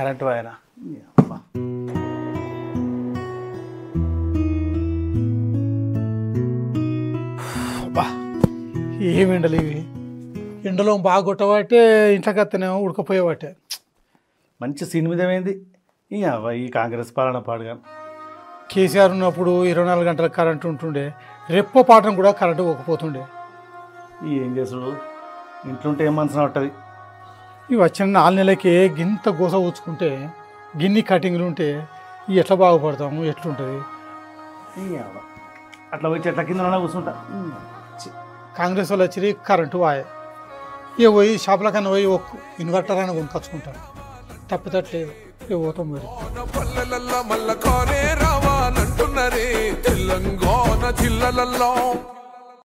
current ఆయన అబ్బా ఏం ఎండలు ఇవి ఎండలో బాగా కొట్టబట్టే ఇంట్లోకి వస్తేనేమో ఉడకపోయేవాటే మంచి సీన్ మీద ఏమైంది ఈ అవ్వ ఈ కాంగ్రెస్ పాలన పాడుగా కేసీఆర్ ఉన్నప్పుడు ఇరవై నాలుగు గంటల కరెంటు ఉంటుండే రెప్ప పాఠం కూడా కరెంటు పోకపోతుండే ఈ ఏం చేసుడు ఇంట్లుంటే ఏం మనసున ఉంటుంది ఇవి వచ్చిన నాలుగు నెలలకి గింత గోస ఊచుకుంటే గిన్ని కటింగ్లు ఉంటే ఇవి ఎట్లా బాగుపడతాము ఎట్లుంటుంది ఈ అవ్వ అట్లా పోయి చెట్ల కింద కూర్చుంటా కాంగ్రెస్ వాళ్ళు వచ్చి కరెంటు వాయే ఇక పోయి షాపుల కన్నా పోయి ఒక ఇన్వర్టర్ అని కొనుకొచ్చుకుంటారు తప్పితట్లేదు ఇక పోతాం మరి పల్లెలల్ల మల్ల కానే రావాలంటున్నరే తెలంగాణ జిల్లలల్లో